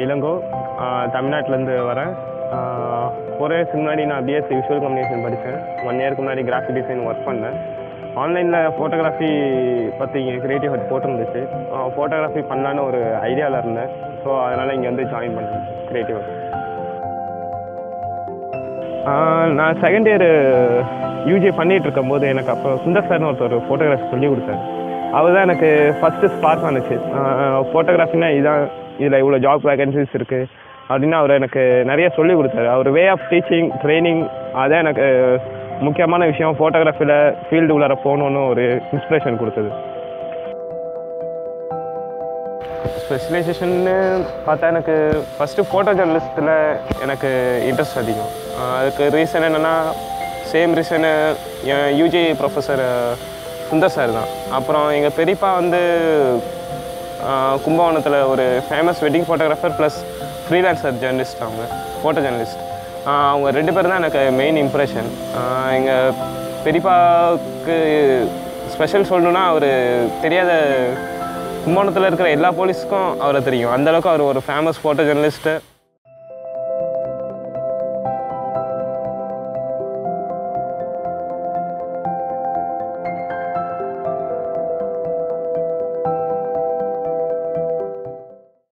இளங்கோ தமிழ்நாட்டிலேருந்து வரேன் ஃபோர் இயர்ஸ்க்கு முன்னாடி நான் பிஎஸ்சி விஷுவல் கம்யூனிகேஷன் படித்தேன் ஒன் இயருக்கு முன்னாடி கிராஃபிக் டிசைன் ஒர்க் பண்ணேன் ஆன்லைனில் ஃபோட்டோகிராஃபி பற்றி இங்கே கிரியேட்டிவ் ஹட் போட்டிருந்துச்சு ஃபோட்டோகிராஃபி பண்ணலான்னு ஒரு ஐடியாவில் இருந்தேன் ஸோ அதனால் இங்கே வந்து ஜாயின் பண்ணேன் கிரியேட்டிவ் ஹட் நான் செகண்ட் இயர் யூஜி பண்ணிட்டு இருக்கும்போது எனக்கு அப்போ சுந்தர் சார்னு ஒருத்தர் ஃபோட்டோகிராஃபி சொல்லி கொடுத்தாரு அவர் தான் எனக்கு ஃபஸ்ட்டு ஸ்பார்க் ஆனுச்சு ஃபோட்டோகிராஃபினா இதான் இதில் இவ்வளோ ஜாப் வேகன்சிஸ் இருக்குது அப்படின்னு அவர் எனக்கு நிறைய சொல்லி கொடுத்தாரு அவர் வே ஆஃப் டீச்சிங் ட்ரைனிங் அதான் எனக்கு முக்கியமான விஷயம் ஃபோட்டோகிராஃபியில் ஃபீல்டு உள்ளார போகணுன்னு ஒரு இன்ஸ்பிரேஷன் கொடுத்தது ஸ்பெஷலைசேஷன்னு பார்த்தா எனக்கு ஃபஸ்ட்டு ஃபோட்டோ ஜேர்னலிஸ்ட்டில் எனக்கு இன்ட்ரெஸ்ட் அதிகம் ஆஹ் அதுக்கு ரீசன் என்னென்னா சேம் ரீசனு என் யூஜி ப்ரொஃபஸர் சுந்தர் சார் தான் அப்புறம் எங்கள் பெரியப்பா வந்து ஆஹ் கும்பகோணத்தில் ஒரு famous wedding photographer plus freelancer journalist அவங்க ஃபோட்டோ ஜேர்னலிஸ்ட் அவங்க ரெண்டு பேர் தான் எனக்கு மெயின் இம்ப்ரெஷன் எங்கள் பெரியப்பாவுக்கு ஸ்பெஷல் சொல்லணுன்னா அவர் தெரியாத கும்பகோணத்தில் இருக்கிற எல்லா போலீஸ்க்கும் அவரை தெரியும் அந்தளவுக்கு அவர் ஒரு ஃபேமஸ் ஃபோட்டோ ஜேர்னலிஸ்ட்டு